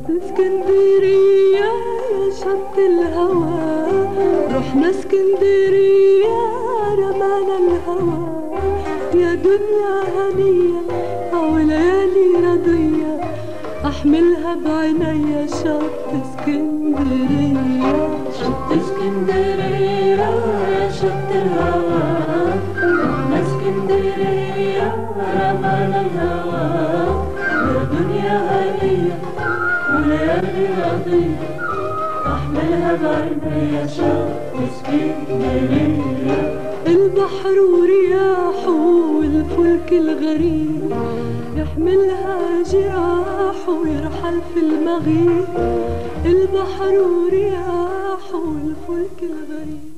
اسكندرية يا شط الهوى رحنا اسكندرية رمانا الهوى يا دنيا هنية أو ليالي رضية أحملها بعينيا شط اسكندرية شط اسكندرية يا شط الهوى رحنا اسكندرية رمانا الهوى يا دنيا هنية وليالي رضية أحملها بعيني يا شط اسكندرية البحر ورياحه والفلك الغريب يحملها جراحه ويرحل في المغيب البحر ورياحه والفلك الغريب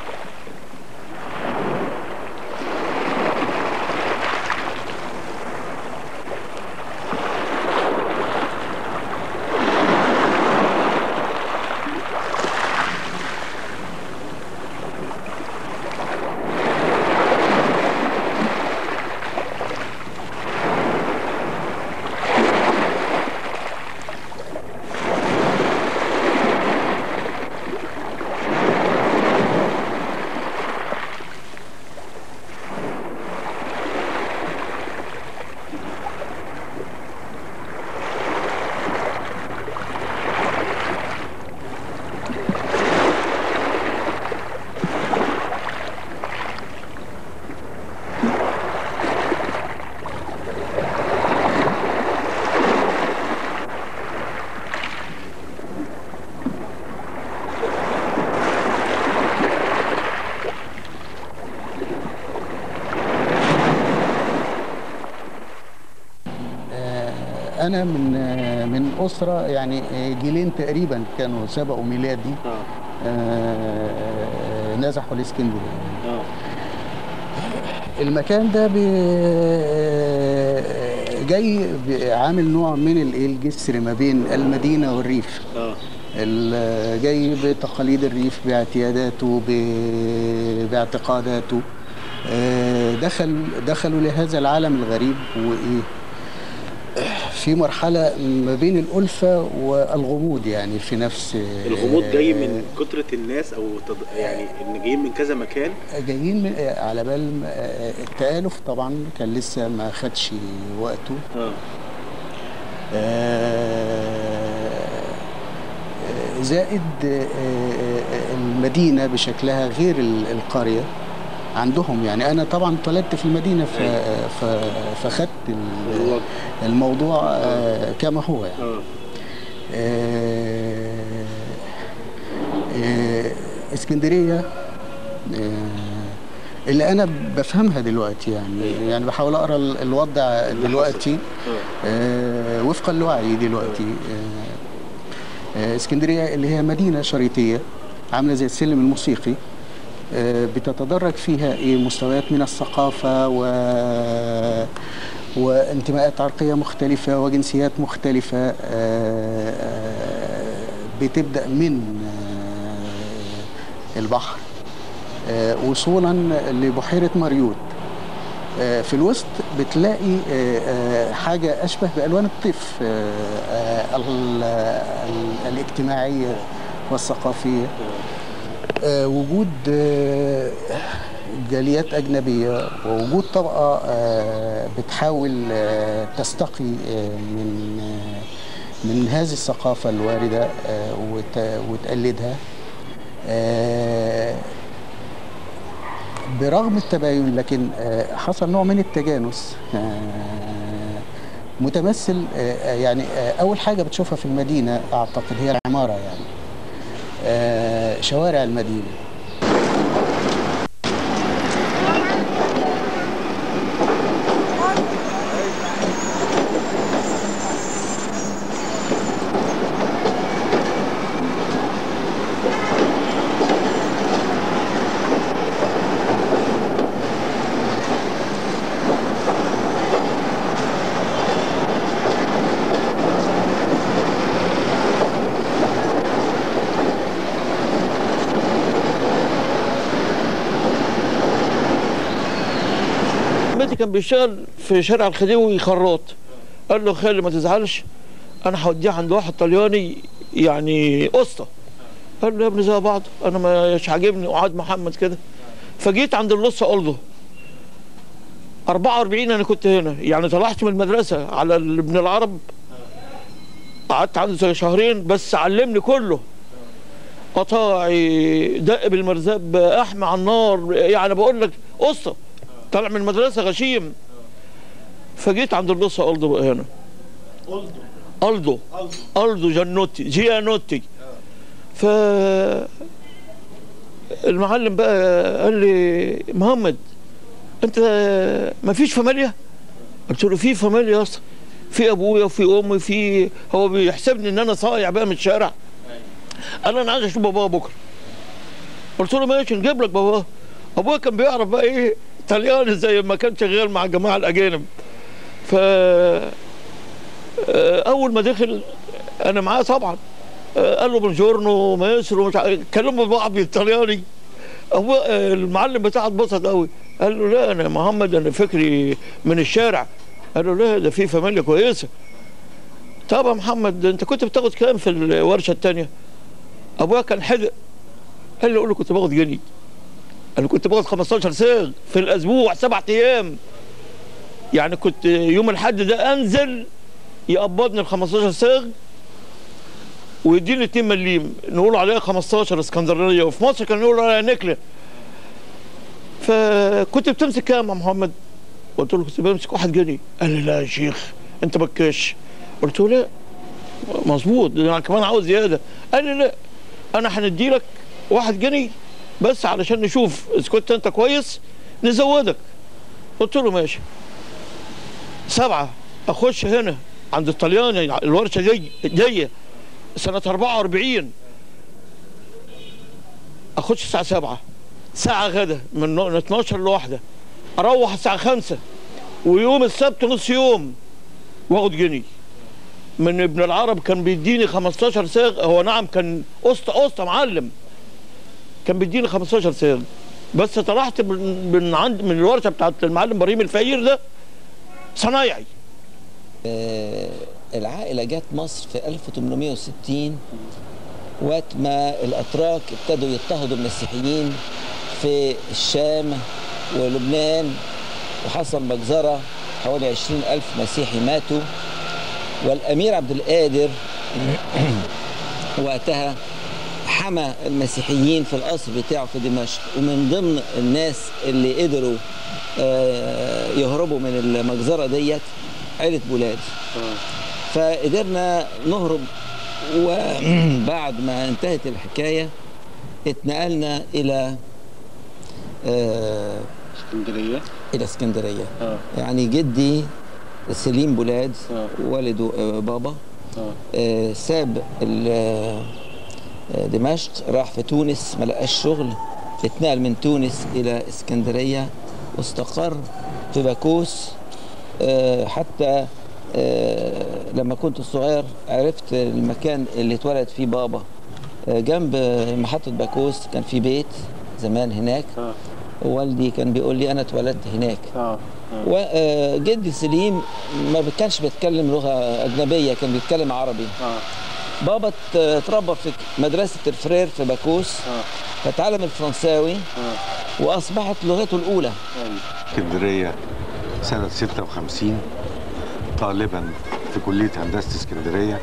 انا من من اسره يعني جيلين تقريبا كانوا سبقوا ميلادي آه، نزحوا الاسكندريه المكان ده بي- جاي عامل نوع من الايه الجسر ما بين المدينه والريف ال- جاي بتقاليد الريف باعتياداته ب- باعتقاداته آه، دخل دخلوا لهذا العالم الغريب وايه في مرحلة ما بين الألفة والغموض يعني في نفس الغموض جاي من كترة الناس او تض... يعني ان جايين من كذا مكان جايين من على بال آه، التآلف طبعا كان لسه ما خدش وقته اه آه، زائد آه، آه، المدينة بشكلها غير ال- القرية عندهم يعني أنا طبعا اتولدت في المدينة ف- ف- فخدت ال- الوضع. الموضوع آه، كما هو يعني اه آه، آه، اسكندريه آه، اللي انا بفهمها دلوقتي يعني يعني بحاول اقرا ال- الوضع دلوقتي آه، وفقا لوعي دلوقتي آه، آه، اسكندريه اللي هي مدينه شريطيه عامله زي السلم الموسيقي آه، بتتدرج فيها ايه مستويات من الثقافه و وانتماءات عرقيه مختلفه وجنسيات مختلفه آه، آه، بتبدا من آه، البحر آه، وصولا لبحيره مريوط آه، في الوسط بتلاقي آه، آه، حاجة أشبه بألوان الطيف آه، آه، ال- ال- الاجتماعية والثقافية آه، وجود آه، جاليات أجنبية ووجود طبقة آه، بتحاول آه، تستقي آه، من آه، من هذه الثقافة الواردة آه، وت- وتقلدها آه، برغم التباين لكن آه، حصل نوع من التجانس آه، متمثل آه، يعني آه، أول حاجة بتشوفها في المدينة أعتقد هي العمارة يعني آه، شوارع المدينة بيتي كان بيشتغل في شارع الخديوي خراط قال له خالي ما تزعلش انا هوديه عند واحد طلياني يعني قسطه قال له يا ابني زي بعض انا مش عاجبني وقعد محمد كده فجيت عند اللصه قلده 44 انا كنت هنا يعني طلعت من المدرسه على ال- ابن العرب قعدت عنده زي شهرين بس علمني كله قطاعي دق بالمرزاب احمى على النار يعني بقول لك قصه طالع من المدرسه غشيم فجيت عند اللصه قلده بقى هنا الدو الدو جنوتي جيانوتي ف المعلم بقى قال لي محمد انت ما فيش فاميليا قلت له في فاميليا يا اسطى في ابويا وفي امي في هو بيحسبني ان انا صايع بقى من الشارع قال لي انا عايز اشوف بابا بكره قلت له ماشي نجيب لك بابا ابويا كان بيعرف بقى ايه طلياني زي ما كان شغال مع الجماعه الاجانب ف آه، اول ما دخل انا معاه طبعا آه، قال له بونجورنو مصر ومش عارف- كلموا بعض بالطلياني هو آه، المعلم بتاعه اتبسط قوي قال له لا انا محمد انا فكري من الشارع قال له لا ده في فاميليا كويسه طب يا محمد انت كنت بتاخد كام في الورشه الثانيه ابويا كان حدق قال لي اقول له كنت باخد جنيه انا كنت باخد 15 صاغ في الاسبوع سبع ايام يعني كنت يوم الحد ده انزل يقبضني ال 15 صاغ ويديني 2 مليم نقول عليها 15 اسكندرانيه وفي مصر كانوا يقولوا عليها نكله فكنت بتمسك كام يا محمد؟ قلت له كنت بمسك واحد جنيه قال لي لا يا شيخ انت بكاش قلت له لا مظبوط ده انا كمان عاوز زياده قال لي لا انا هندي لك واحد جنيه بس علشان نشوف اذا كنت انت كويس نزودك قلت له ماشي سبعه اخش هنا عند الطلياني الورشه دي جايه سنه 44 اخش الساعه 7 ساعه غدا من نو- من 12 لواحده اروح الساعه 5 ويوم السبت نص يوم واخد جنيه من ابن العرب كان بيديني 15 صاغ هو نعم كان قسط قسط معلم كان بيديني 15 صاغ بس طلعت من من عند من الورشه بتاعت المعلم ابراهيم الفقير ده صنايعي آه، العائلة جت مصر في 1860 وقت ما الأتراك ابتدوا يضطهدوا المسيحيين في الشام ولبنان وحصل مجزرة حوالي 20 ألف مسيحي ماتوا والأمير عبد القادر وقتها حمى المسيحيين في القصر بتاعه في دمشق ومن ضمن الناس اللي قدروا آه، يهربوا من المجزرة ديت عيلة بولاد فقدرنا نهرب وبعد ما انتهت الحكاية اتنقلنا إلى آه، اسكندريه إلى اسكندرية اه يعني جدي سليم بولاد آه. والده آه، بابا اه آه، ساب ال- آه، دمشق راح في تونس ما لقاش شغل اتنقل من تونس الى اسكندريه واستقر في باكوس آه، حتى آه، لما كنت صغير عرفت المكان اللي اتولد فيه بابا آه، جنب محطه باكوس كان في بيت زمان هناك اه ووالدي كان بيقول لي انا اتولدت هناك اه وجدي سليم ما كانش بيتكلم لغه اجنبيه كان بيتكلم عربي اه بابا ات- اتربى في مدرسة الفرير في باكوس اه فتعلم الفرنساوي اه وأصبحت لغته الأولى اسكندرية سنة 56 طالبا في كلية هندسة اسكندرية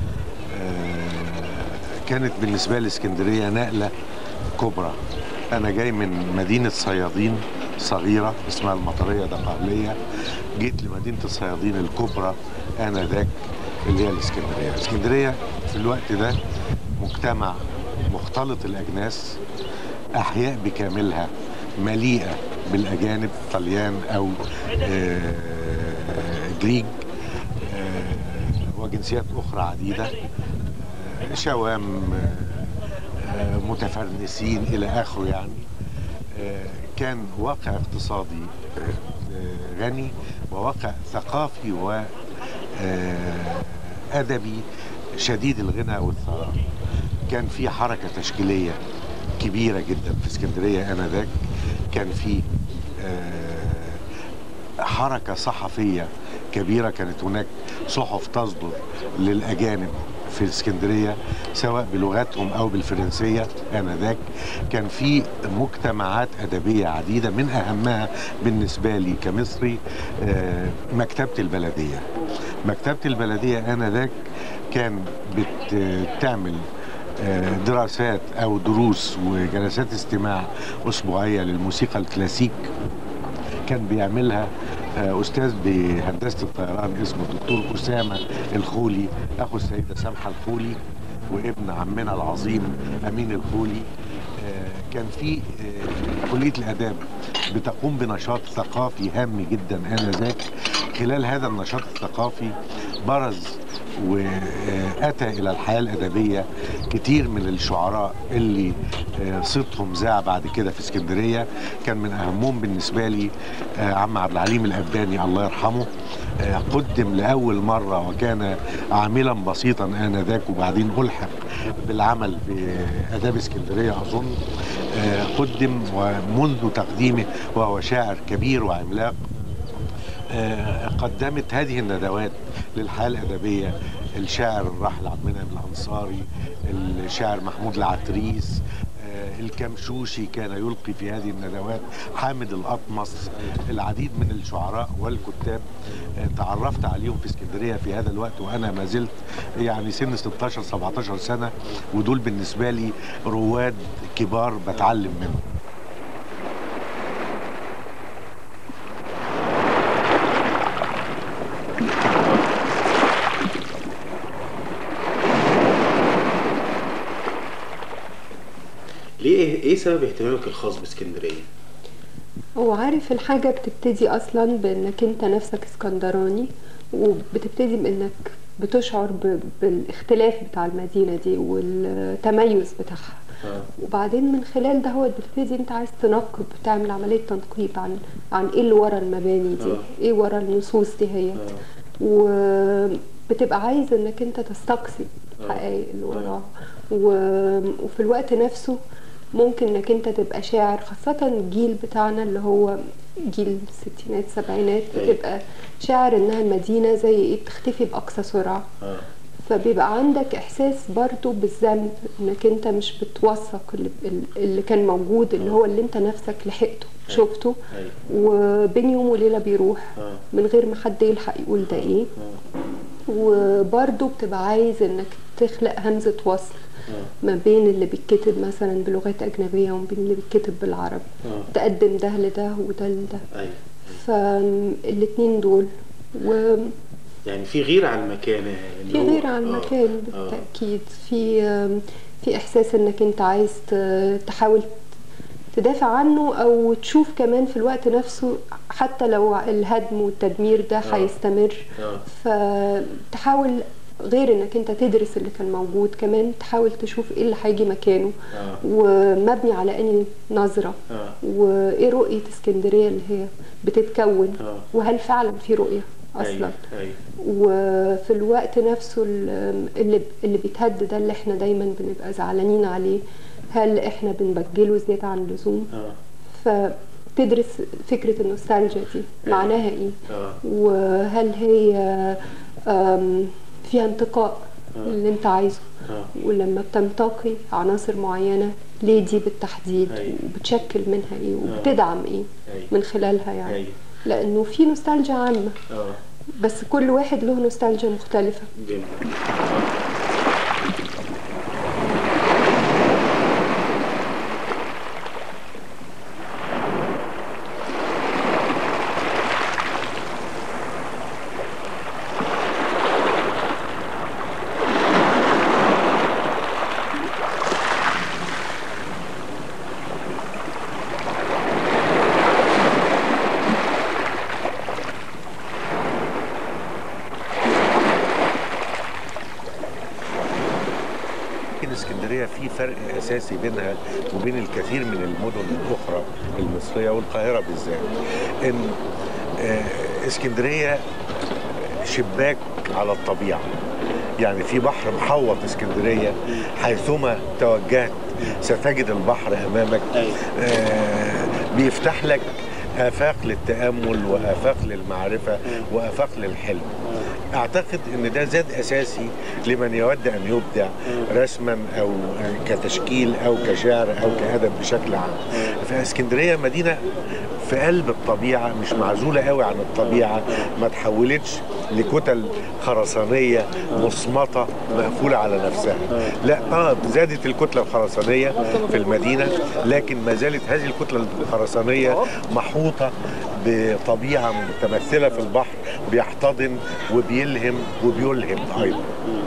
آه، كانت بالنسبة لي اسكندرية نقلة كبرى أنا جاي من مدينة صيادين صغيرة اسمها المطرية دقهلية جيت لمدينة الصيادين الكبرى آنذاك اللي هي الاسكندرية اسكندرية في الوقت ده مجتمع مختلط الأجناس أحياء بكاملها مليئة بالأجانب طليان أو آه، جريج آه، وجنسيات أخرى عديدة آه، شوام آه، آه، متفرنسين إلى آخره يعني آه، كان واقع اقتصادي آه، آه، غني وواقع ثقافي و آه، أدبي شديد الغنى والثراء كان في حركة تشكيلية كبيرة جدا في اسكندرية آنذاك كان في آه، حركة صحفية كبيرة كانت هناك صحف تصدر للأجانب في اسكندرية سواء بلغتهم أو بالفرنسية آنذاك كان في مجتمعات أدبية عديدة من أهمها بالنسبة لي كمصري آه، مكتبة البلدية مكتبة البلدية آنذاك كان بتعمل آه، دراسات أو دروس وجلسات استماع أسبوعية للموسيقى الكلاسيك كان بيعملها آه، استاذ بهندسه الطيران اسمه الدكتور اسامه الخولي اخو السيده سامحه الخولي وابن عمنا العظيم امين الخولي آه، كان في آه، كليه الاداب بتقوم بنشاط ثقافي هام جدا انذاك خلال هذا النشاط الثقافي برز واتى الى الحياه الادبيه كتير من الشعراء اللي آه، صيتهم ذاع بعد كده في اسكندريه كان من اهمهم بالنسبه لي آه، عم عبد العليم الاباني الله يرحمه آه، قدم لاول مره وكان عاملا بسيطا انذاك وبعدين الحق بالعمل باداب اسكندريه اظن آه، قدم ومنذ تقديمه وهو شاعر كبير وعملاق آه، قدمت هذه الندوات للحياة الأدبية الشاعر الراحل عبد المنعم الأنصاري الشاعر محمود العتريس آه، الكمشوشي كان يلقي في هذه الندوات حامد الأطمس العديد من الشعراء والكتاب آه، تعرفت عليهم في اسكندرية في هذا الوقت وأنا ما زلت يعني سن 16 17 سنة ودول بالنسبة لي رواد كبار بتعلم منهم ليه ايه إيه سبب اهتمامك الخاص باسكندريه؟ هو عارف الحاجة بتبتدي أصلا بأنك أنت نفسك اسكندراني وبتبتدي بأنك بتشعر ب- بالاختلاف بتاع المدينة دي والتميز بتاعها آه. وبعدين من خلال ده هو بتبتدي انت عايز تنقب تعمل عملية تنقيب عن عن ايه اللي ورا المباني دي آه. ايه ورا النصوص دي هي وبتبقى عايز انك انت تستقصي الحقائق اللي وراها و- وفي الوقت نفسه ممكن انك انت تبقى شاعر خاصة الجيل بتاعنا اللي هو جيل الستينات سبعينات أيوة. بتبقى شاعر انها المدينة زي ايه بتختفي بأقصى سرعة اه فبيبقى عندك احساس برضو بالذنب انك انت مش بتوثق اللي, اللي كان موجود اللي هو اللي انت نفسك لحقته شفته أيوة. وبين يوم وليله بيروح آه. من غير ما حد يلحق يقول ده ايه وبرضو بتبقى عايز انك تخلق همزه وصل ما بين اللي بيتكتب مثلا بلغات اجنبيه وما بين اللي بيتكتب بالعربي آه. تقدم ده لده وده لده ايوه فالاتنين دول وفي يعني في غير على المكان اللي هو- غير على آه. المكان آه. بالتاكيد في في احساس انك انت عايز ت- تحاول تدافع عنه او تشوف كمان في الوقت نفسه حتى لو الهدم والتدمير ده آه. هيستمر آه. فتحاول غير انك انت تدرس اللي كان موجود كمان تحاول تشوف ايه اللي هيجي مكانه آه. ومبني على اني نظره آه. وايه رؤيه اسكندريه اللي هي بتتكون آه. وهل فعلا في رؤيه اصلا ايوه ايوه وفي الوقت نفسه ال- اللي اللي بيتهد ده اللي احنا دايما بنبقى زعلانين عليه هل احنا بنبجله زياده عن اللزوم اه فتدرس فكره النوستالجيا دي معناها ايه اه وهل هي أم، فيها انتقاء اللي انت عايزه اه ولما بتنتقي عناصر معينه ليه دي بالتحديد أيوة. وبتشكل منها ايه وبتدعم ايه أيوة. من خلالها يعني أيوة. لانه في نوستالجيا عامه اه بس كل واحد له نوستالجيا مختلفة جميل لكن اسكندريه في فرق اساسي بينها وبين الكثير من المدن الاخرى المصريه والقاهره بالذات ان آه، اسكندريه شباك على الطبيعه يعني في بحر محوط اسكندريه حيثما توجهت ستجد البحر امامك أيوة. آه، بيفتح لك افاق للتامل وافاق للمعرفه وافاق للحلم اعتقد ان ده زاد اساسي لمن يود ان يبدع رسما او كتشكيل او كشعر او كادب بشكل عام فاسكندريه مدينه في قلب الطبيعه مش معزوله قوي عن الطبيعه ما تحولتش لكتل خرسانيه مصمته مقفوله على نفسها لا اه زادت الكتله الخرسانيه في المدينه لكن ما زالت هذه الكتله الخرسانيه محوطه بطبيعه متمثله في البحر بيحتضن وبيلهم وبيلهم ايضا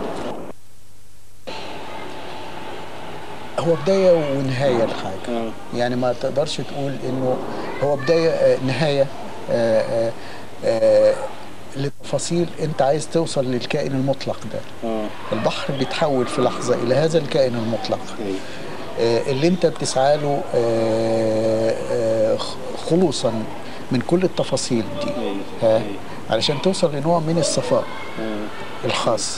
هو بداية ونهاية لحاجة يعني ما تقدرش تقول انه هو بداية آه، نهاية آه، آه، آه، لتفاصيل انت عايز توصل للكائن المطلق ده البحر بيتحول في لحظة الى هذا الكائن المطلق آه، اللي انت بتسعى له آه، آه، خ- خلوصا من كل التفاصيل دي ها علشان توصل لنوع من الصفاء الخاص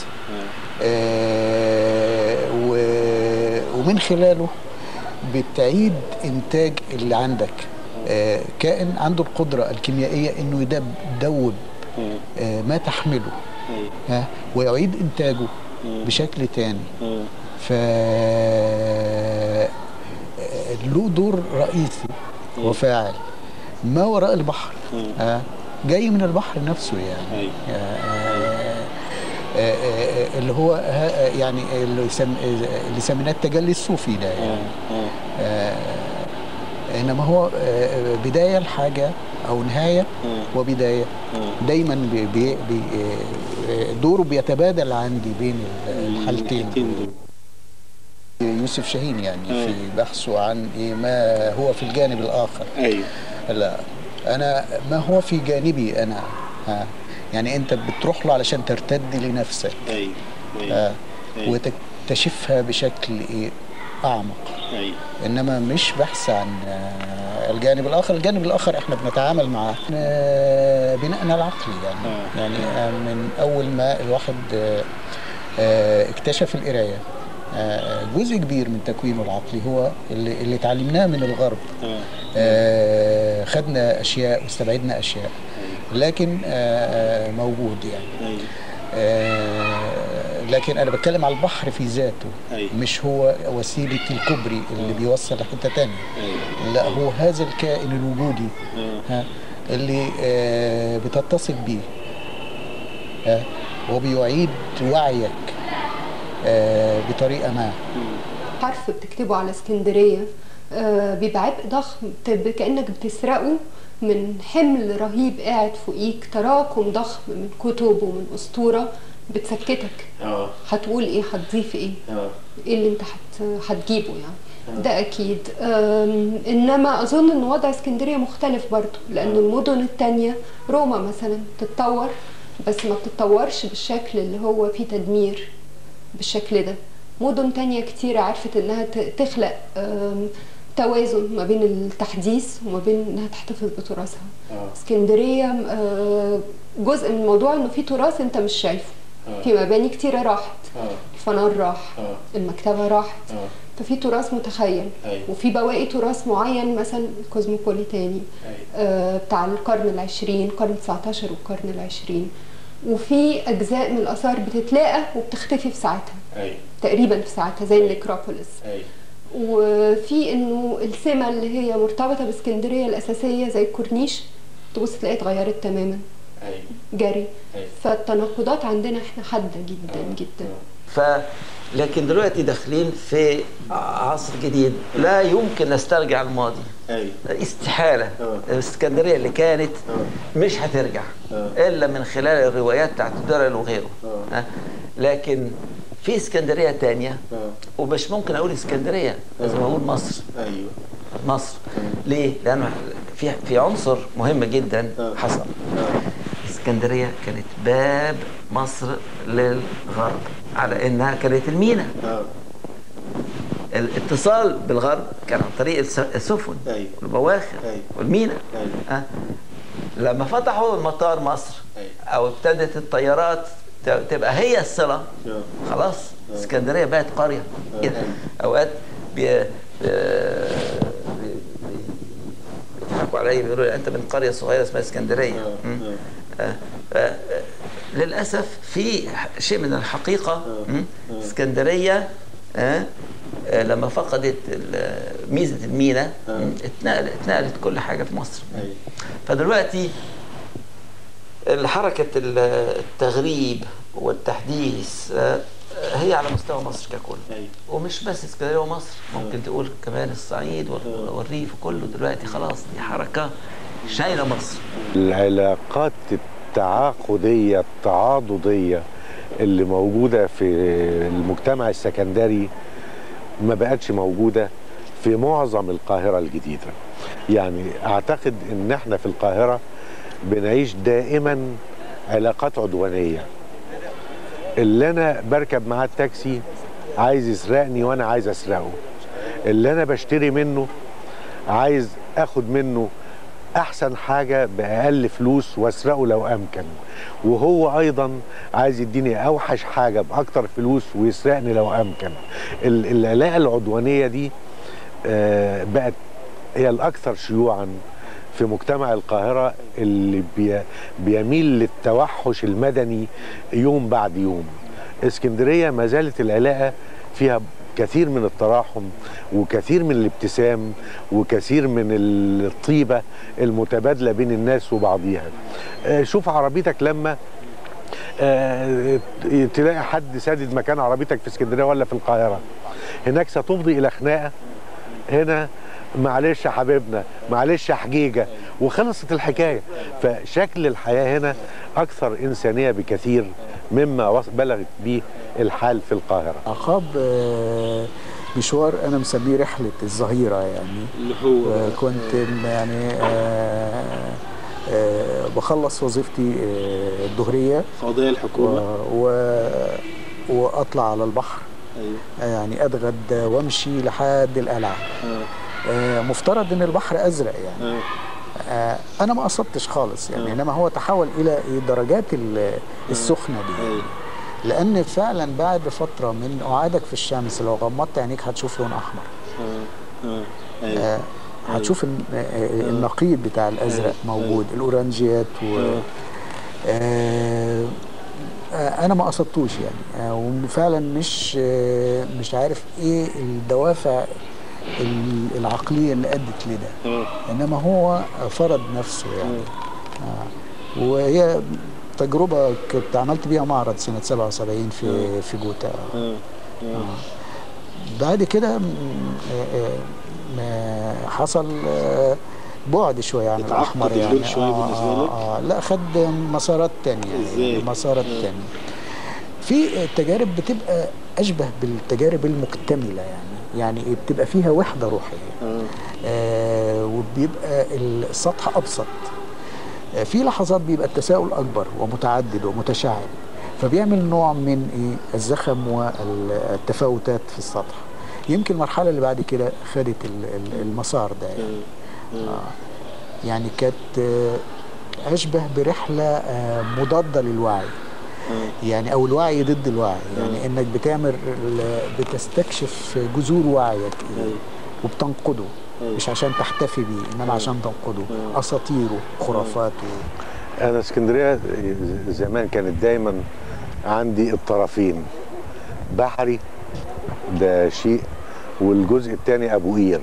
آه، و- ومن خلاله بتعيد انتاج اللي عندك آه، كائن عنده القدره الكيميائيه انه يدب يدوب آه، ما تحمله ها ويعيد انتاجه بشكل تاني ف آه، له دور رئيسي وفاعل ما وراء البحر ها جاي من البحر نفسه يعني آه، آه، آه، آه، اللي هو ها- يعني اللي يسم- اللي سميناه التجلي الصوفي ده يعني آه، انما هو آه، بدايه لحاجه او نهايه وبدايه دايما بي بي بي آه، دوره بيتبادل عندي بين الحالتين يوسف شاهين يعني في بحثه عن إيه ما هو في الجانب الاخر ايوه لا انا ما هو في جانبي انا ها يعني انت بتروح له علشان ترتد لنفسك ايوه ها وتكتشفها بشكل ايه اعمق ايوه انما مش بحث عن آه، الجانب الاخر الجانب الاخر احنا بنتعامل معاه آه، بناءنا العقلي يعني يعني آه، من اول ما الواحد آه، آه، اكتشف القرايه آه، جزء كبير من تكوينه العقلي هو اللي, اللي اتعلمناه من الغرب آه، خدنا اشياء واستبعدنا اشياء لكن آه، موجود يعني ايوه آه، لكن انا بتكلم على البحر في ذاته أيوة. مش هو وسيله الكوبري اللي بيوصل لحته تانية ايوه لا هو هذا الكائن الوجودي ها اللي آه، بتتصل بيه ها وبيعيد وعيك آه، بطريقه ما حرف بتكتبه على اسكندرية آه، بيبقى عبء ضخم بت- كأنك بتسرقه من حمل رهيب قاعد فوقيك تراكم ضخم من كتب ومن أسطورة بتسكتك اه هتقول ايه هتضيف ايه اه ايه اللي انت هت... هتجيبه يعني ده اكيد أم، انما اظن ان وضع اسكندريه مختلف برضه لان المدن التانية روما مثلا تتطور بس ما بتتطورش بالشكل اللي هو فيه تدمير بالشكل ده مدن تانية كتيرة عرفت انها ت- تخلق أم، توازن ما بين التحديث وما بين انها تحتفظ بتراثها اسكندريه أه، جزء من الموضوع انه في تراث انت مش شايفه في مباني كتيرة راحت الفنار راح المكتبة راحت ففي تراث متخيل أيوة. وفي بواقي تراث معين مثلا الكوزموبوليتاني آه بتاع القرن العشرين القرن 19 والقرن العشرين وفي أجزاء من الآثار بتتلاقى وبتختفي في ساعتها ايوه تقريبا في ساعتها زي النكروبوليس ايوه وفي انه السمة اللي هي مرتبطة باسكندرية الأساسية زي الكورنيش تبص تلاقيها اتغيرت تماما ايوه جري أيوة. فالتناقضات عندنا احنا حادة جدا جدا ف لكن دلوقتي داخلين في عصر جديد لا يمكن نسترجع الماضي ايوه استحالة آه. الاسكندرية اللي كانت مش هترجع آه. إلا من خلال الروايات بتاعت الدرل وغيره آه. ها؟ لكن في اسكندرية تانية آه. ومش ممكن أقول اسكندرية لازم أقول مصر ايوه مصر ليه؟ لأنه في في عنصر مهم جدا آه. حصل اسكندرية كانت باب مصر للغرب على إنها كانت المينا اه الاتصال بالغرب كان عن طريق الس- السفن أيوة. والبواخر أيوة. والمينا أيوة. أه؟ لما فتحوا مطار مصر أيوة. او ابتدت الطيارات ت- تبقى هي الصله آه. خلاص اسكندريه بقت قريه أيوة. اوقات بي... بي... بي- بيضحكوا عليا بيقولوا لي انت من قريه صغيره اسمها اسكندريه مم. آه، آه، آه، للاسف في شيء من الحقيقه مم. اسكندريه آه، آه، لما فقدت ال- ميزه المينا مم، اتنقل اتنقلت كل حاجه في مصر أيوة. فدلوقتي حركة التغريب والتحديث آه، هي على مستوى مصر ككل أيوة. ومش بس اسكندريه ومصر ممكن تقول كمان الصعيد وال- والريف كله دلوقتي خلاص دي حركه شايله مصر العلاقات التعاقدية التعاضدية اللي موجودة في المجتمع السكندري ما بقتش موجودة في معظم القاهرة الجديدة يعني أعتقد إن إحنا في القاهرة بنعيش دائما علاقات عدوانية اللي أنا بركب معاه التاكسي عايز يسرقني وأنا عايز أسرقه اللي أنا بشتري منه عايز أخد منه احسن حاجه باقل فلوس واسرقه لو امكن وهو ايضا عايز يديني اوحش حاجه باكتر فلوس ويسرقني لو امكن ال- العلاقه العدوانيه دي آه، بقت هي الاكثر شيوعا في مجتمع القاهره اللي بي بيميل للتوحش المدني يوم بعد يوم اسكندريه ما زالت العلاقه فيها كثير من التراحم وكثير من الابتسام وكثير من الطيبه المتبادله بين الناس وبعضيها آه، شوف عربيتك لما آه، تلاقي حد سادد مكان عربيتك في اسكندريه ولا في القاهره هناك ستفضي الى خناقه هنا معلش يا حبيبنا معلش يا حجيجه وخلصت الحكايه فشكل الحياه هنا اكثر انسانيه بكثير مما وص- بلغت به الحال في القاهره عقاب آه، مشوار انا مسميه رحله الظهيره يعني اللي هو آه، كنت م- يعني آه، آه، بخلص وظيفتي آه، الظهريه قضايا و, الحكومه و واطلع على البحر ايوه آه، يعني اتغدى وامشي لحد القلعه آه. آه، مفترض ان البحر ازرق يعني آه. آه، انا ما قصدتش خالص يعني انما هو تحول الى إيه درجات ال- السخنه دي ايوه لان فعلا بعد فتره من قعادك في الشمس لو غمضت عينيك هتشوف لون احمر آه. آه. ايوه آه، هتشوف الن- آه، النقيض بتاع الازرق موجود الاورنجيات و آه، آه، انا ما قصدتوش يعني آه، وفعلا مش آه، مش عارف ايه الدوافع ال- العقليه اللي ادت لده آه. انما هو فرض نفسه يعني آه. وهي تجربه كنت عملت بيها معرض سنه 77 في في جوتا آه. بعد كده م- آه، آه، ما حصل آه، بعد شويه عن اتعقد الاحمر اللون يعني شوية بالنسبة لك؟ آه لا خد مسارات تانية إزاي؟ يعني مسارات تانية في تجارب بتبقى اشبه بالتجارب المكتمله يعني يعني بتبقى فيها وحده روحيه آه. آه وبيبقى السطح ابسط آه في لحظات بيبقى التساؤل اكبر ومتعدد ومتشعب فبيعمل نوع من ايه الزخم والتفاوتات في السطح يمكن المرحله اللي بعد كده خدت ال- ال- المسار ده يعني آه يعني كانت آه اشبه برحله آه مضاده للوعي يعني او الوعي ضد الوعي يعني انك بتعمل ال- بتستكشف جذور وعيك ايه أيوة. وبتنقده مش عشان تحتفي بيه انما عشان تنقده اساطيره خرافاته انا اسكندريه زمان كانت دايما عندي الطرفين بحري ده شيء والجزء الثاني ابو قير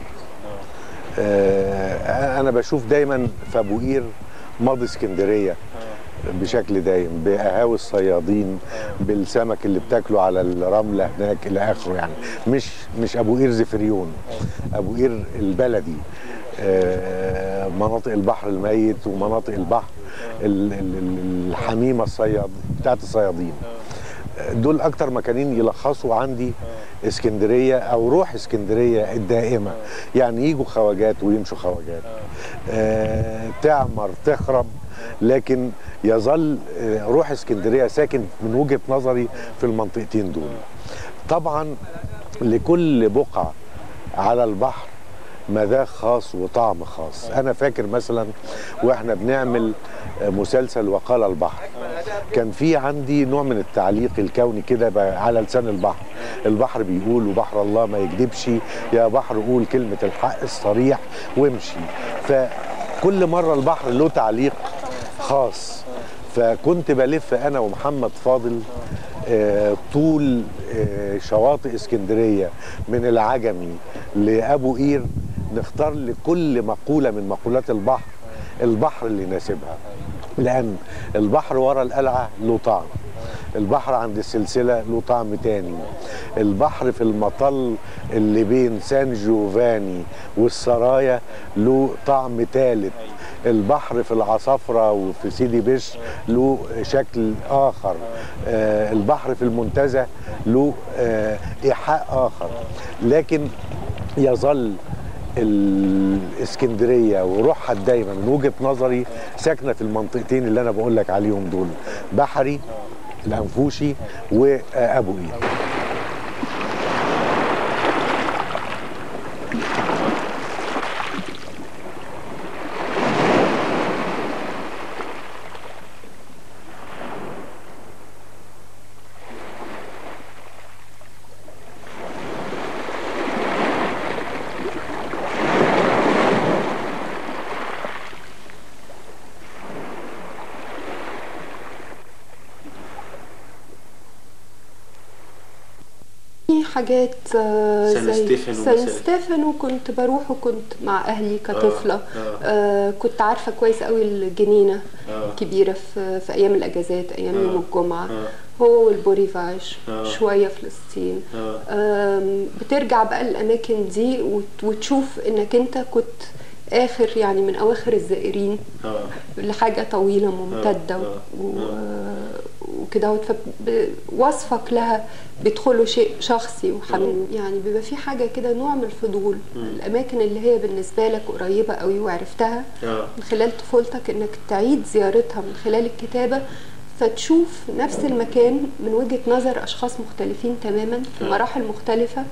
آه انا بشوف دايما في ابو قير ماضي اسكندريه بشكل دايم بقهاوي الصيادين بالسمك اللي بتاكله على الرمله هناك الى اخره يعني مش مش ابو قير زفريون ابو قير البلدي آه، مناطق البحر الميت ومناطق البحر ال- ال- ال- الحميمه الصياد بتاعت الصيادين دول اكتر مكانين يلخصوا عندي اسكندريه او روح اسكندريه الدائمه يعني يجوا خواجات ويمشوا خواجات آه تعمر تخرب لكن يظل آه، روح اسكندريه ساكن من وجهه نظري في المنطقتين دول طبعا لكل بقعه على البحر مذاق خاص وطعم خاص انا فاكر مثلا واحنا بنعمل مسلسل وقال البحر كان في عندي نوع من التعليق الكوني كده بقى على لسان البحر البحر بيقول وبحر الله ما يكذبش يا بحر قول كلمة الحق الصريح وامشي كل مره البحر له تعليق خاص فكنت بلف انا ومحمد فاضل آه، طول آه، شواطئ اسكندريه من العجمي لابو قير نختار لكل مقوله من مقولات البحر البحر اللي يناسبها لان البحر ورا القلعه له طعم البحر عند السلسله له طعم تاني البحر في المطل اللي بين سان جوفاني والسرايا له طعم تالت البحر في العصافرة وفي سيدي بشر له شكل آخر آه البحر في المنتزه له آه إيحاء آخر لكن يظل الاسكندريه وروحها دايما من وجهه نظري ساكنه في المنطقتين اللي انا بقول لك عليهم دول بحري الانفوشي وابو قير في حاجات آه، سان زي ستيفانو سان مثلاً. ستيفانو كنت بروح وكنت مع اهلي كطفله آه. آه كنت عارفه كويس قوي الجنينه آه. كبيره في, في ايام الاجازات ايام آه. يوم الجمعه آه. هو والبوريفاج آه. شويه فلسطين آه. آم، بترجع بقى الاماكن دي وت- وتشوف انك انت كنت اخر يعني من اواخر الزائرين اه لحاجة طويلة ممتدة آه، و- و- وكده فوصفك لها بيدخله شيء شخصي وحميم يعني بيبقى في حاجة كده نوع من الفضول الأماكن اللي هي بالنسبة لك قريبة قوي وعرفتها اه من خلال طفولتك إنك تعيد زيارتها من خلال الكتابة فتشوف نفس المكان من وجهة نظر أشخاص مختلفين تماما في آه. مراحل مختلفة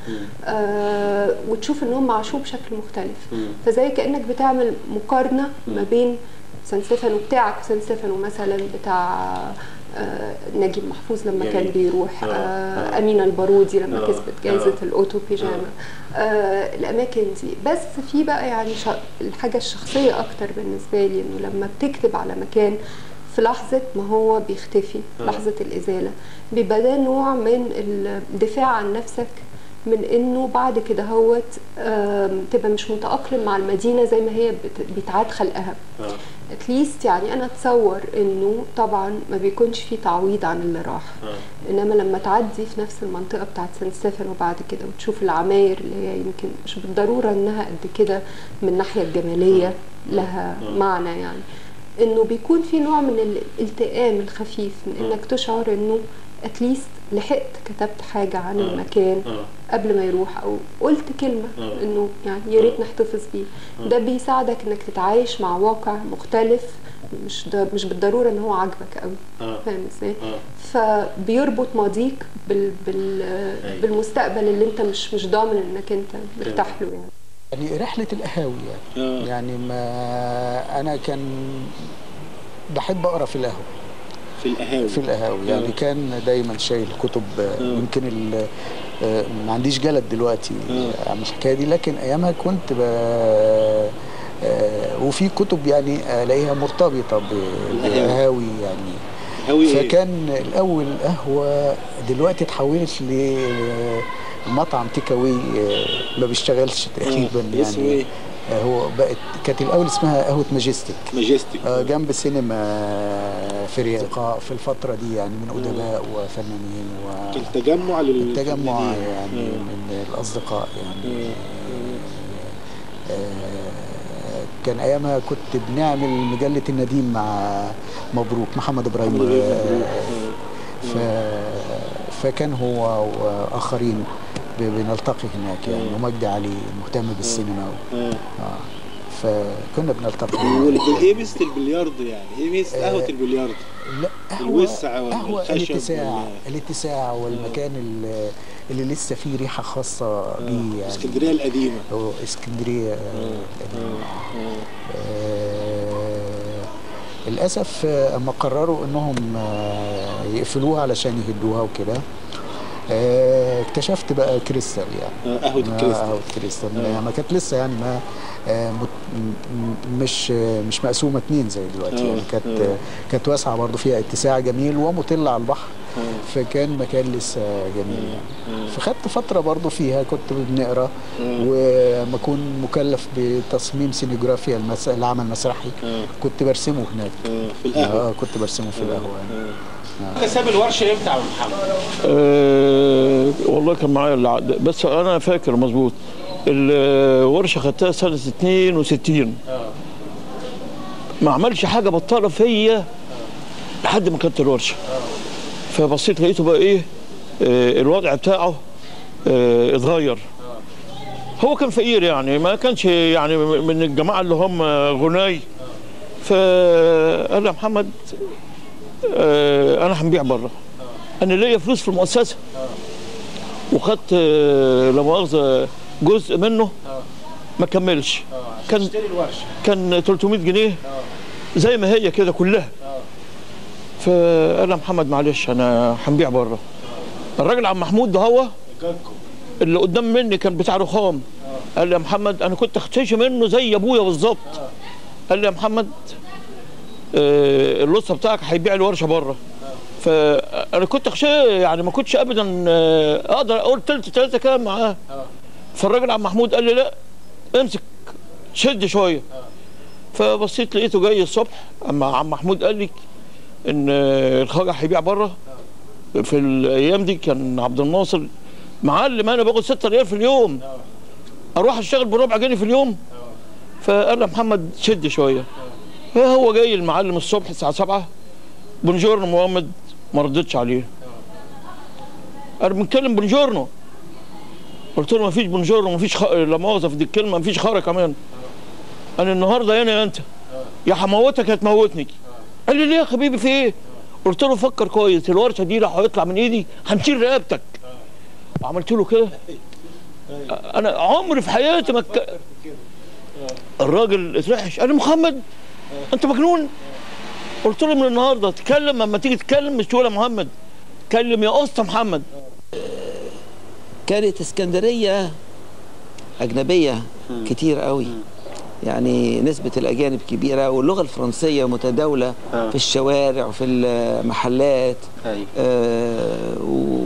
آه وتشوف إنهم عاشوه بشكل مختلف مم. فزي كأنك بتعمل مقارنة ما بين سان ستيفانو بتاعك سان ستيفانو مثلا بتاع آه، نجيب محفوظ لما جميل. كان بيروح آه، آه، آه. أمينة البارودي لما آه، كسبت جائزة آه. الأوتو بيجاما آه، الأماكن دي بس في بقى يعني شا- الحاجة الشخصية أكتر بالنسبة لي إنه لما بتكتب على مكان في لحظة ما هو بيختفي آه. لحظة الإزالة بيبقى ده نوع من الدفاع عن نفسك من انه بعد كده هوت آم، تبقى مش متأقلم مع المدينة زي ما هي بت- بيتعاد خلقها اه اتليست يعني انا اتصور انه طبعا ما بيكونش في تعويض عن اللي راح اه انما لما تعدي في نفس المنطقه بتاعت سان ستيفانو بعد كده وتشوف العماير اللي هي يمكن مش بالضروره انها قد كده من الناحيه الجماليه لها معنى يعني انه بيكون في نوع من الالتئام الخفيف من انك تشعر انه اتليست لحقت كتبت حاجه عن آه. المكان اه قبل ما يروح او قلت كلمه آه. انه يعني يا ريت آه. نحتفظ بيه ده بيساعدك انك تتعايش مع واقع مختلف مش ده مش بالضروره ان هو عاجبك قوي اه فاهم ازاي اه فبيربط ماضيك بال بال أيوة. بالمستقبل اللي انت مش مش ضامن انك انت مرتاح له يعني يعني رحلة القهاوي يعني اه يعني ما أنا كان بحب أقرأ في القهوة في القهاوي في القهاوي يعني آه. كان دايما شايل كتب آه، يمكن ال- آه، ما عنديش جلد دلوقتي آه. عن الحكايه دي لكن ايامها كنت ب آه، وفي كتب يعني الاقيها مرتبطه ب- القهاوي. بقهاوي يعني قهاوي ايه؟ فكان الاول قهوه دلوقتي اتحولت لمطعم تيك اواي آه، ما بيشتغلش تقريبا اسمه يعني ايه؟ آه، هو بقت كانت الاول اسمها قهوه ماجستيك ماجستيك آه، جنب سينما في رياض في الفترة دي يعني من أدباء وفنانين كان تجمع لل وتجمع للفنانين. يعني آه. من الأصدقاء يعني آه. آه، كان أيامها كنت بنعمل مجلة النديم مع مبروك محمد إبراهيم محمد إبراهيم مبروك. آه، ف فكان هو وآخرين ب- بنلتقي هناك يعني ومجدي علي مهتم بالسينما اه آه. فكنا بنلتقي وايه ميزه البلياردو يعني؟ ايه ميزه قهوه البلياردو؟ لا قهوة الوسع قهوة والخشب الاتساع وال- الاتساع والمكان اللي, اللي لسه فيه ريحة خاصة بيه يعني اسكندريه القديمه هو اسكندرية القديمة. آه، للأسف آه، أما قرروا إنهم آه، يقفلوها علشان يهدوها وكده آه، اكتشفت بقى كريستال يعني آه، قهوه الكريستال قهوة كريستال يعني ما كانت لسه يعني ما آه، مت- م- م- مش آه، مش مقسومه اتنين زي دلوقتي آه، يعني كانت آه. آه، كانت واسعه برضه فيها اتساع جميل ومطل على البحر فكان مكان لسه جميل يعني فخدت فتره برضه فيها كنت بنقرا وما اكون مكلف بتصميم سينوجرافيا المس... العمل المسرحي آه. كنت برسمه هناك آه، في القهوه اه كنت برسمه في القهوه يعني. انت ساب الورشه امتى يا عم محمد؟ أه والله كان معايا العقد بس انا فاكر مظبوط الورشه خدتها سنه 62 ما عملش حاجه بطاله فيا لحد ما كانت الورشه فبصيت لقيته بقى ايه آه، الوضع بتاعه آه، اتغير هو كان فقير يعني ما كانش يعني من الجماعه اللي هم غناي فقال لي يا محمد آه، انا هنبيع بره انا ليا فلوس في المؤسسه وخدت آه، لا مؤاخذه جزء منه ما كملش كان اشتري الورشه كان 300 جنيه زي ما هي كده كلها فقال يا محمد معلش انا هنبيع بره الراجل عم محمود ده هو اللي قدام مني كان بتاع رخام قال لي يا محمد انا كنت اختشي منه زي ابويا بالظبط قال لي يا محمد آه، اللصه بتاعك هيبيع الورشه بره فانا كنت اخشى يعني ما كنتش ابدا آه، اقدر اقول تلت تلاته كام معاه فالراجل عم محمود قال لي لا امسك شد شويه فبصيت لقيته جاي الصبح اما عم محمود قال لي ان آه، الخواجه هيبيع بره في الايام دي كان عبد الناصر معلم انا باخد 6 ريال في اليوم اروح اشتغل بربع جنيه في اليوم فقال لي يا محمد شد شويه فهو جاي المعلم الصبح الساعه 7 بونجورنو محمد ما ردتش عليه انا بنتكلم بونجورنو قلت له ما فيش بونجورنو ما فيش خ... لا مؤاخذه في دي الكلمه ما فيش خارة كمان انا النهارده هنا يا انت يا هموتك يا تموتني قال لي ليه يا حبيبي في ايه قلت له فكر كويس الورشه دي لو هيطلع من ايدي هنشيل رقبتك وعملت له كده انا عمري في حياتي ما ك... الراجل اترعش قال لي محمد انت مجنون قلت له من النهارده تكلم لما تيجي تتكلم مش تقول يا محمد كلم يا اسطى محمد كانت اسكندريه اجنبيه كتير قوي يعني نسبة الأجانب كبيرة واللغة الفرنسية متداولة آه. في الشوارع وفي المحلات ايوه آه و...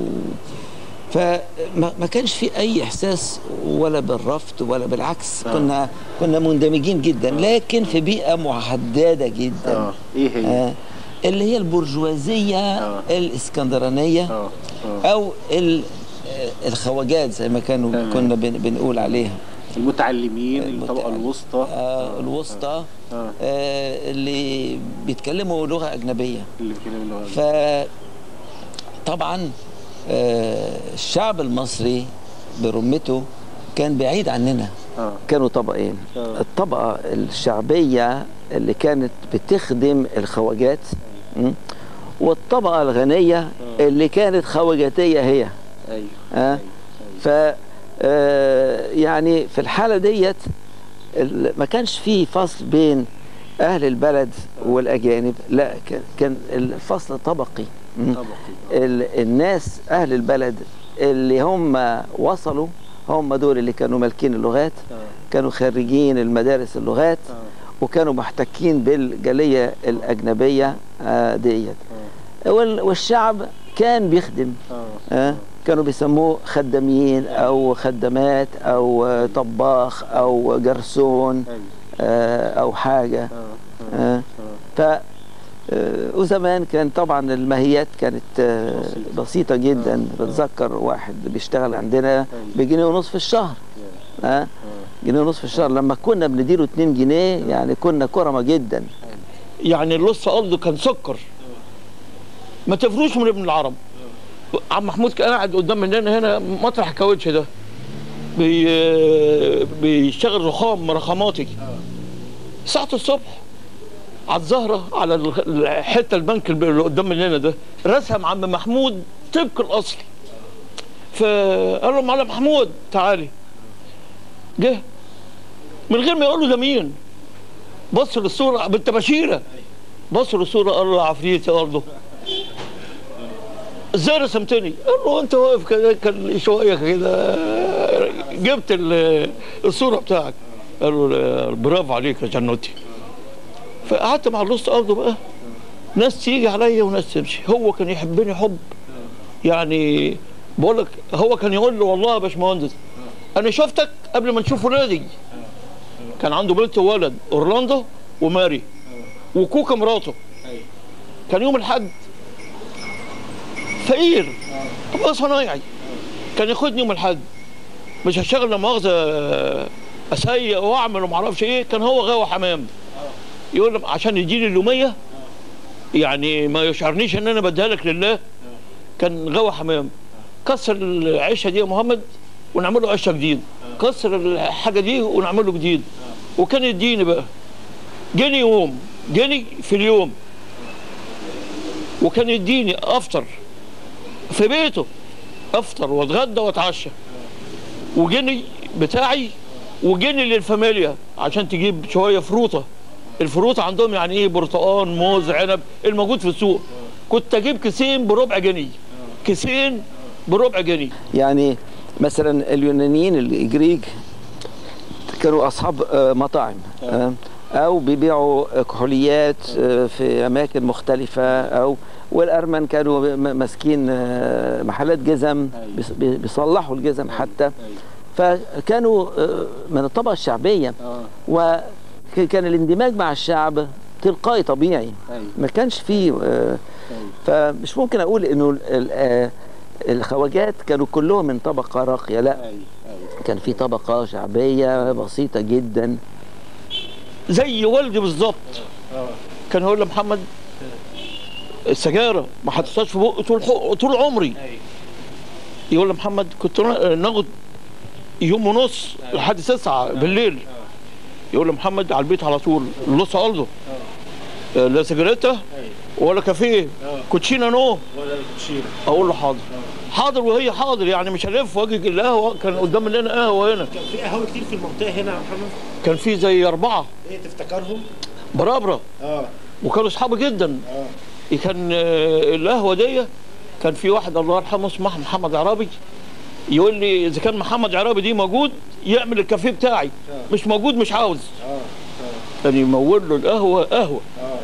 فما ما كانش في أي إحساس ولا بالرفض ولا بالعكس آه. كنا كنا مندمجين جدا لكن في بيئة محددة جدا اه ايه هي؟ آه اللي هي البرجوازية آه. الإسكندرانية اه اه أو ال- الخواجات زي ما كانوا تمام. كنا بن- بنقول عليها المتعلمين المتع- الطبقه الوسطى آه الوسطى اه آه اللي بيتكلموا لغة أجنبية اللي بيتكلموا اللغه فطبعا آه الشعب المصري برمته كان بعيد عننا اه كانوا طبقين آه. الطبقة الشعبية اللي كانت بتخدم الخواجات م? والطبقة الغنية اللي كانت خواجاتية هي ايوه ها ف آه، يعني في الحالة ديت ال- ما كانش في فصل بين أهل البلد والأجانب لا كان- كان الفصل طبقي م? طبقي ال- الناس أهل البلد اللي هم وصلوا هم دول اللي كانوا مالكين اللغات اه كانوا خريجين المدارس اللغات اه وكانوا محتكين بالجالية الأجنبية آه، ديت وال- والشعب كان بيخدم اه آه، كانوا بيسموه خدامين او خدامات او آه، طباخ او جرسون ايوه آه، او حاجه اه آه، ف آه، وزمان كان طبعا الماهيات كانت آه، بسيطة. بسيطة جدا بتذكر واحد بيشتغل عندنا بجنيه ونص في الشهر ها جنيه ونص في الشهر لما كنا بنديله 2 جنيه يعني كنا كرمة جدا يعني اللص قصده كان سكر ما تفروش من ابن العرب عم محمود كان قاعد قدام مننا هنا مطرح الكاوتش ده بي بيشتغل رخام رخاماتي ساعة الصبح على الزهرة على الخ- الحتة البنك اللي قدام مننا ده رسم عم محمود طبق الأصل فقال له معلم محمود تعالي جه من غير ما يقول له ده مين بص للصورة بالتباشيرة بص للصورة قال له عفريت يا أرضه ازاي رسمتني؟ قال له انت واقف كده كان شويه كده جبت ال- الصوره بتاعك قال له لا، برافو عليك يا جنوتي فقعدت مع اللوست ارضه بقى ناس تيجي عليا وناس تمشي هو كان يحبني حب يعني بقول لك هو كان يقول له والله يا باشمهندس انا شفتك قبل ما نشوف ولادي كان عنده بنت وولد اورلاندو وماري وكوكا مراته كان يوم الحد فقير ابقى صنايعي كان ياخدني يوم الحد مش هشتغل لا مؤاخذه اسيق واعمل وما اعرفش ايه كان هو غاوي حمام يقول لي عشان يديني اللوميه يعني ما يشعرنيش ان انا بديها لك لله كان غاوي حمام كسر العيشه دي يا محمد ونعمل له عيشه جديد كسر الحاجه دي ونعمل له جديد وكان يديني بقى جنيه يوم جنيه في اليوم وكان يديني افطر في بيته افطر واتغدى واتعشى وجني بتاعي وجني للفاميليا عشان تجيب شويه فروطه الفروطه عندهم يعني ايه برتقان موز عنب الموجود في السوق كنت اجيب كيسين بربع جنيه كيسين بربع جنيه يعني مثلا اليونانيين الجريج كانوا اصحاب آه، مطاعم آه، او بيبيعوا كحوليات آه، في اماكن مختلفه او والارمن كانوا م- ماسكين آه، محلات جزم بيص- بي- بيصلحوا الجزم حتى فكانوا آه، من الطبقه الشعبيه وكان الاندماج مع الشعب تلقائي طبيعي ما كانش فيه آه، فمش ممكن اقول انه ال- ال- آه، الخواجات كانوا كلهم من طبقه راقيه لا كان في طبقه شعبيه بسيطه جدا زي والدي بالظبط كان يقول لي محمد السجاره ما حطيتهاش في بقي طول حق- طول عمري يقول لي محمد كنت نا- ناخد يوم ونص لحد 9 بالليل يقول لي محمد على البيت على طول لوس الدو لا سيجاريتا ولا كافيه كوتشينا نو اقول له حاضر حاضر وهي حاضر يعني مش هلف واجي القهوه كان قدام مننا قهوه هنا كان في قهاوي كتير في المنطقه هنا يا محمد كان في زي اربعه ايه تفتكرهم؟ برابره اه وكانوا اصحابي جدا اه كان آه، القهوه دي كان في واحد الله يرحمه اسمه محمد عرابي يقول لي اذا كان محمد عرابي دي موجود يعمل الكافيه بتاعي مش موجود مش عاوز كان يمول له القهوه قهوه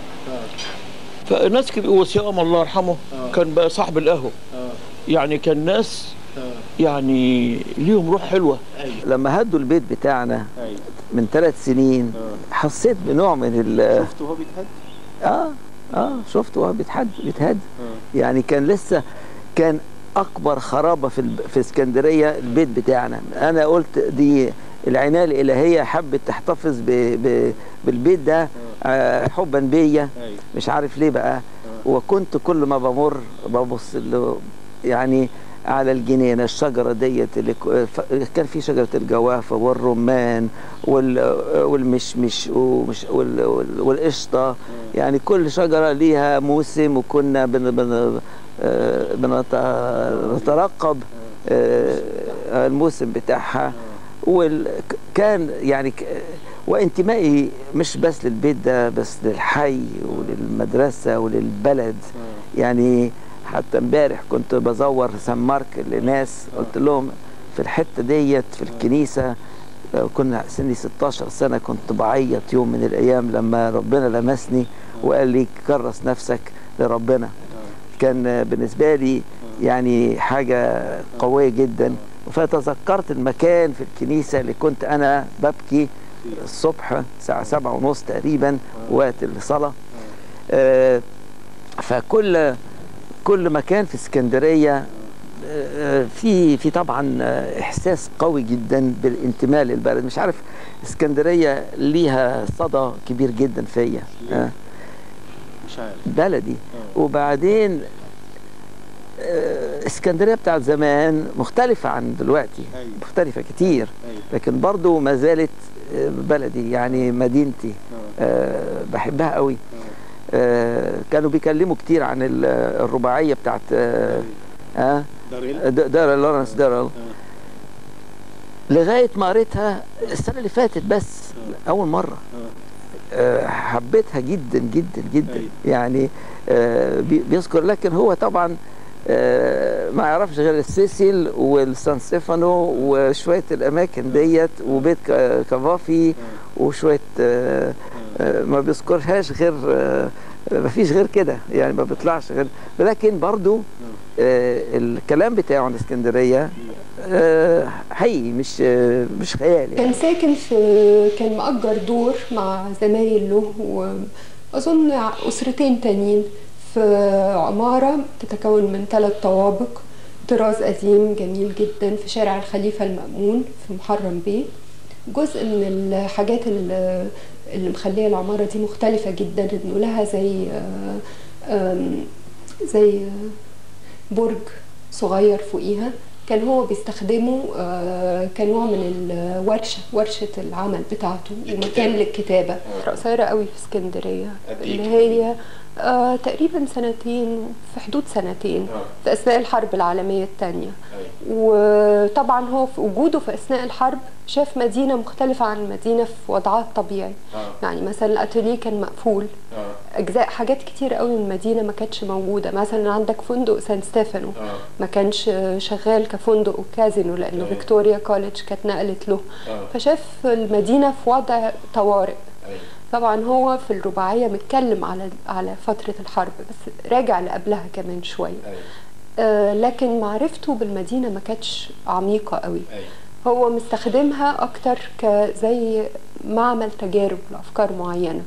فناس كده وسيام الله يرحمه كان بقى صاحب القهوه يعني كان ناس يعني ليهم روح حلوه لما هدوا البيت بتاعنا ايوه من ثلاث سنين حسيت بنوع من ال شفت وهو بيتهد؟ اه اه شفت وهو بيتحد بيتهد يعني كان لسه كان اكبر خرابه في الب- في اسكندريه البيت بتاعنا انا قلت دي العنايه الالهيه حبت تحتفظ ب ب بالبيت ده آه حبا بيا ايوه مش عارف ليه بقى وكنت كل ما بمر ببص له يعني على الجنينه الشجره ديت اللي ك- ف- كان في شجره الجوافه والرمان وال والمشمش ومش وال وال والقشطه يعني كل شجره ليها موسم وكنا بن بن آه، بنت- بنترقب آه، الموسم بتاعها وكان يعني ك- وانتمائي مش بس للبيت ده بس للحي وللمدرسة وللبلد يعني حتى امبارح كنت بزور سان مارك لناس قلت لهم في الحتة ديت في الكنيسة آه، كنا سني 16 سنة كنت بعيط يوم من الأيام لما ربنا لمسني وقال لي كرس نفسك لربنا كان آه، بالنسبة لي يعني حاجة قوية جدا فتذكرت المكان في الكنيسة اللي كنت أنا ببكي الصبح الساعة سبعة ونص تقريبا وقت الصلاة آه، فكل كل مكان في اسكندرية آه، في في طبعا آه، احساس قوي جدا بالانتماء للبلد مش عارف اسكندريه ليها صدى كبير جدا فيا آه، مش عارف بلدي وبعدين آه، اسكندريه بتاعت زمان مختلفه عن دلوقتي أيوة. مختلفه كتير أيوة. لكن برضو ما زالت آه، بلدي يعني مدينتي آه، بحبها قوي آه، كانوا بيكلموا كتير عن ال- الرباعيه بتاعت آه، آه، داريل د- دارل لورنس دارل لغايه ما قريتها السنه اللي فاتت بس اول مره آه، حبيتها جدا جدا جدا أيوة. يعني آه، بي- بيذكر لكن هو طبعا آه، ما يعرفش غير السيسيل والسان ستيفانو وشويه الاماكن ديت وبيت كا- كافافي وشويه آه، آه، ما بيذكرهاش غير آه، ما فيش غير كده يعني ما بيطلعش غير لكن برضو آه، الكلام بتاعه عن اسكندريه آه، حقيقي مش آه، مش خيال يعني كان ساكن في كان مأجر دور مع زمايل له وأظن أسرتين تانيين في عمارة تتكون من ثلاث طوابق طراز قديم جميل جدا في شارع الخليفة المأمون في محرم بيه جزء من الحاجات اللي اللي مخليه العمارة دي مختلفة جدا انه لها زي آه، آم، زي آه، برج صغير فوقيها كان هو بيستخدمه آه، كنوع من الورشة ورشة العمل بتاعته ومكان للكتابة قصيرة قوي في اسكندرية اللي هي آه، تقريبا سنتين في حدود سنتين في أثناء الحرب العالمية الثانية وطبعا هو في وجوده في أثناء الحرب شاف مدينة مختلفة عن المدينة في وضعها الطبيعي يعني مثلا الأتوليه كان مقفول أجزاء حاجات كتير قوي من المدينة ما كانتش موجودة مثلا عندك فندق سان ستيفانو ما كانش شغال كفندق وكازينو لأنه فيكتوريا كوليدج كانت نقلت له فشاف المدينة في وضع طوارئ طبعا هو في الرباعية متكلم على على فترة الحرب بس راجع لقبلها كمان شوية آه لكن معرفته بالمدينة ما كانتش عميقة قوي هو مستخدمها أكتر كزي معمل تجارب لأفكار معينة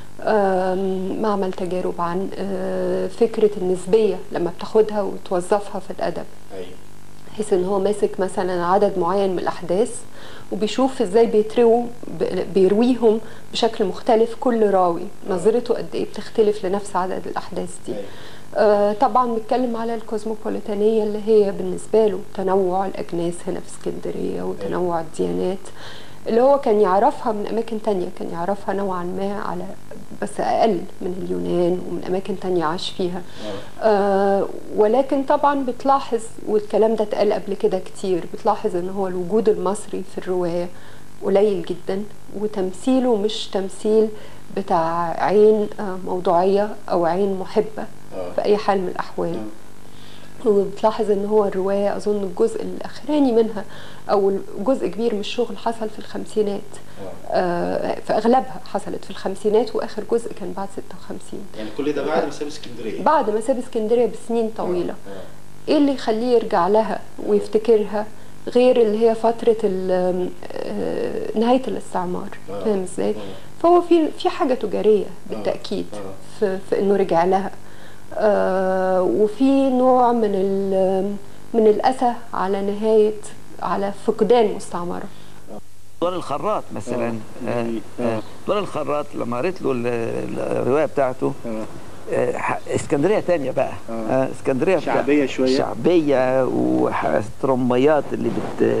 آم، معمل تجارب عن آه، فكرة النسبية لما بتاخدها وتوظفها في الأدب بحيث ان هو ماسك مثلا عدد معين من الاحداث وبيشوف ازاي بيترووا ب- بيرويهم بشكل مختلف كل راوي نظرته قد ايه بتختلف لنفس عدد الاحداث دي آه طبعا بنتكلم على الكوزموبوليتانية اللي هي بالنسبة له تنوع الأجناس هنا في اسكندرية وتنوع الديانات اللي هو كان يعرفها من أماكن تانية كان يعرفها نوعا ما على بس أقل من اليونان ومن أماكن تانية عاش فيها آه ولكن طبعا بتلاحظ والكلام ده اتقال قبل كده كتير بتلاحظ ان هو الوجود المصري في الرواية قليل جدا وتمثيله مش تمثيل بتاع عين آه، موضوعية أو عين محبة في أي حال من الأحوال وبتلاحظ ان هو الرواية اظن الجزء الاخراني منها او جزء كبير من الشغل حصل في الخمسينات آه في اغلبها حصلت في الخمسينات واخر جزء كان بعد 56 يعني كل ده بعد ما ساب اسكندريه بعد ما ساب اسكندريه بسنين طويله ايه اللي يخليه يرجع لها ويفتكرها غير اللي هي فتره ال- آه، نهايه الاستعمار فاهم ازاي فهو في في حاجه تجاريه بالتاكيد في, في انه رجع لها آه، وفي نوع من ال- من الاسى على نهايه على فقدان مستعمره دول الخراط مثلا آه، آه، دول الخراط لما قريت له ال- ال- الروايه بتاعته آه، ح- اسكندريه تانية بقى آه، اسكندريه بتاع- شعبية شوية. شعبيه والترمبيات اللي بت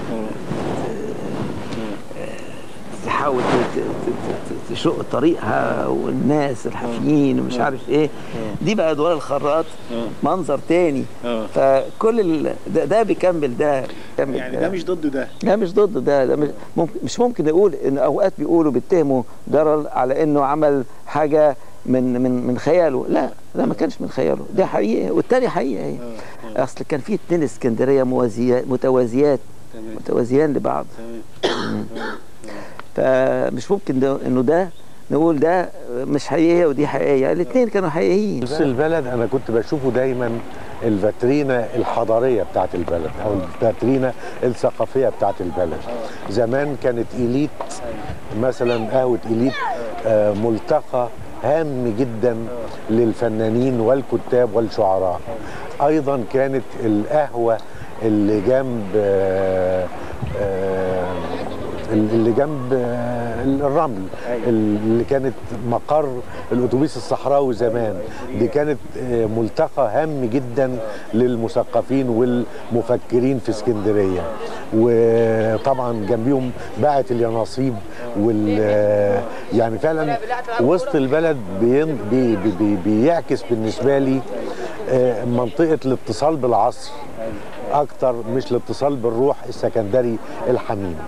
تحاول ت- ت- ت- تشق طريقها والناس الحافيين ومش عارف ايه دي بقى ادوار الخراط منظر تاني آه. فكل ال... ده, ده بيكمل ده بيكمل يعني ده مش ضد ده لا مش ضد ده, ده مش ممكن مش ممكن نقول ان اوقات بيقولوا بيتهموا جرل على انه عمل حاجه من من من خياله لا لا ما كانش من خياله ده حقيقه والتاني حقيقه اهي اصل كان في اتنين اسكندريه موازيات متوازيات متوازيان لبعض فمش ممكن ده انه ده نقول ده مش حقيقيه ودي حقيقيه الاثنين كانوا حقيقيين بص البلد انا كنت بشوفه دايما الفاترينة الحضارية بتاعت البلد او الفاترينة الثقافية بتاعت البلد زمان كانت إليت مثلا قهوة إليت آه، ملتقى هام جدا للفنانين والكتاب والشعراء ايضا كانت القهوة اللي جنب آه، آه، اللي جنب آه، الرمل اللي كانت مقر الاتوبيس الصحراوي زمان دي كانت آه، ملتقى هام جدا للمثقفين والمفكرين في اسكندريه وطبعا جنبيهم باعة اليانصيب وال آه، يعني فعلا وسط البلد بين بي بي بي بيعكس بالنسبه لي آه، منطقه الاتصال بالعصر اكتر مش الاتصال بالروح السكندري الحميمي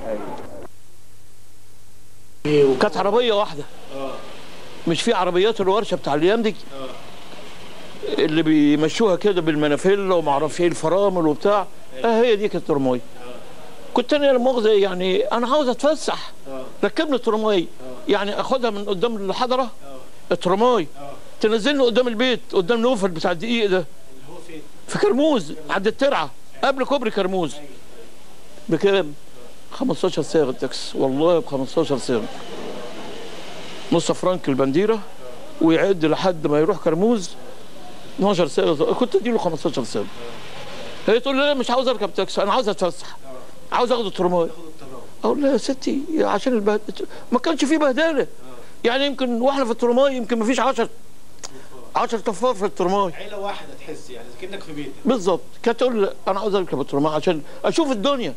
وكانت عربيه واحده مش في عربيات الورشه بتاع الايام دي اللي بيمشوها كده بالمنافيلا وما اعرفش ايه الفرامل وبتاع اه هي دي كانت ترماي كنت انا لا مؤاخذه يعني انا عاوز اتفسح ركبني ترماي يعني اخدها من قدام الحضره الترماي تنزلني قدام البيت قدام نوفل بتاع الدقيق ده في كرموز عند الترعه قبل كوبري كرموز بكام؟ 15 صاغ التاكس والله ب 15 صاغ نص فرنك البنديره ويعد لحد ما يروح كرموز 12 صاغ كنت اديله 15 صاغ هي تقول لي لا مش عاوز اركب تاكسي انا عاوز اتفسح عاوز اخد الترماي اقول لها يا ستي عشان البهد... ما كانش فيه بهدله يعني يمكن واحنا في الترماي يمكن ما فيش 10 10 تفار في الترماي عيله واحده تحس يعني كانك في بيتك بالظبط كانت تقول لي انا عاوز اركب الترماي عشان اشوف الدنيا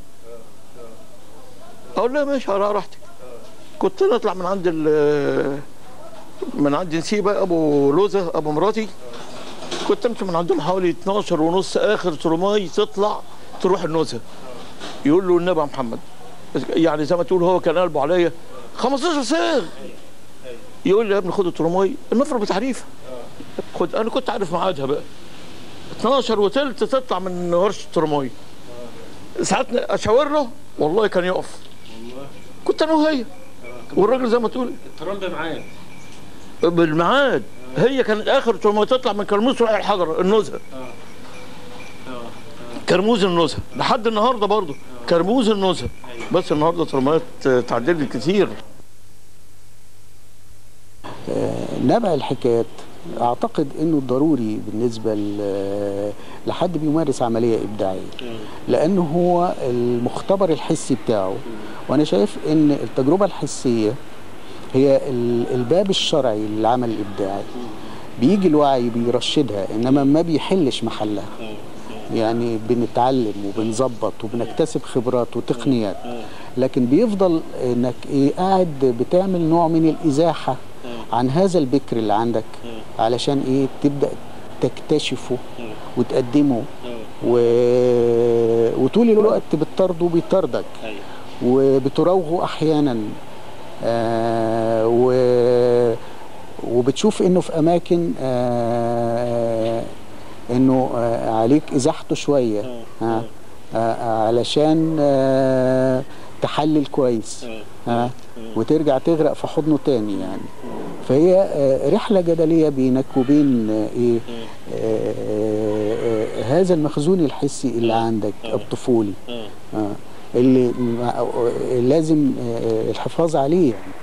اقول لها ماشي على راحتك كنت انا اطلع من عند ال من عند نسيبه ابو لوزه ابو مراتي كنت امشي من عندهم حوالي 12 ونص اخر ترماي تطلع تروح النزهه يقول له النبي يا محمد يعني زي ما تقول هو كان قلبه عليا 15 صاغ يقول لي يا ابني خد الترماي النفر بتعريفه خد انا كنت عارف ميعادها بقى 12 وثلث تطلع من ورشه الترماي ساعات اشاور له والله كان يقف كنت انا وهي والراجل زي ما تقول الترام بمعاد بالميعاد هي كانت اخر ترماي تطلع من كرموز رايح الحضره النزهه كرموز النزهه لحد النهارده برضه كرموز النزهه بس النهارده ترمايات تعدل كتير نبع الحكايات اعتقد انه ضروري بالنسبه ل- لحد بيمارس عمليه ابداعيه لانه هو المختبر الحسي بتاعه وانا شايف ان التجربه الحسيه هي ال- الباب الشرعي للعمل الابداعي بيجي الوعي بيرشدها انما ما بيحلش محلها يعني بنتعلم وبنظبط وبنكتسب خبرات وتقنيات لكن بيفضل انك ايه قاعد بتعمل نوع من الازاحه عن هذا البكر اللي عندك علشان ايه تبدا تكتشفه وتقدمه و... وطول الوقت بتطرده بيطاردك وبتراوغه احيانا آه و... وبتشوف انه في اماكن آه انه آه عليك ازاحته شويه آه آه علشان آه تحلل كويس آه وترجع تغرق في حضنه تاني يعني فهي آه رحله جدليه بينك وبين آه ايه آه آه هذا المخزون الحسي اللي عندك الطفولي آه اللي مع- لازم آه الحفاظ عليه يعني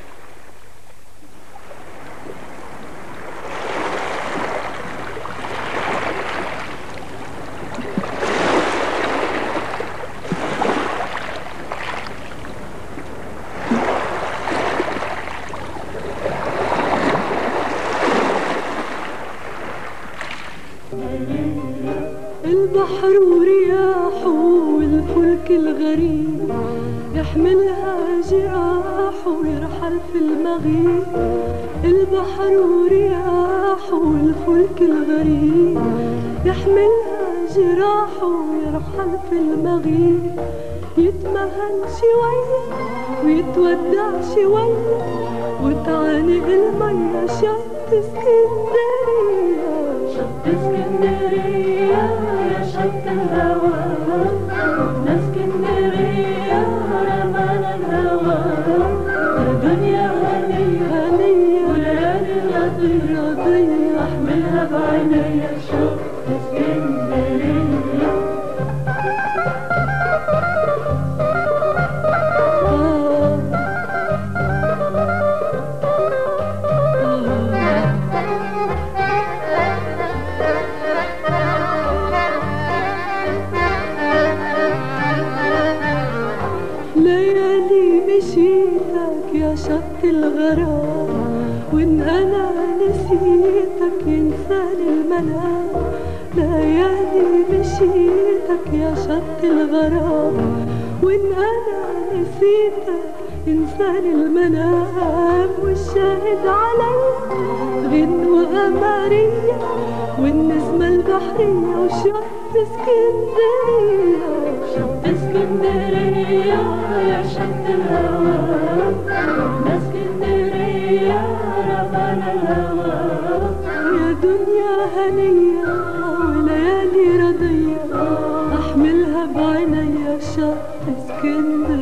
البحر ورياحه والفلك الغريب يحملها جراحه ويرحل في المغيب البحر ورياحه والفلك الغريب يحملها جراحه ويرحل في المغيب يتمهل شوية ويتودع شوية وتعانق المية شط اسكندرية شط اسكندرية يا شط الهوى رحنا اسكندرية رمانا الهوى دنيا هنية هنية وليالي رضية رضية احملها بعينيا شط اسكندرية ليالي مشيتك يا شط الغرام وان انا نسيتك ينساني المنام ليالي مشيتك يا شط الغرام وان انا نسيتك ينساني المنام والشاهد علي غنوة قمرية والنسمة البحرية وشط اسكندرية شط اسكندرية يا شط الهوى رحنا اسكندرية رمانا الهوى يا دنيا هنية بعينيا شط اسكندرية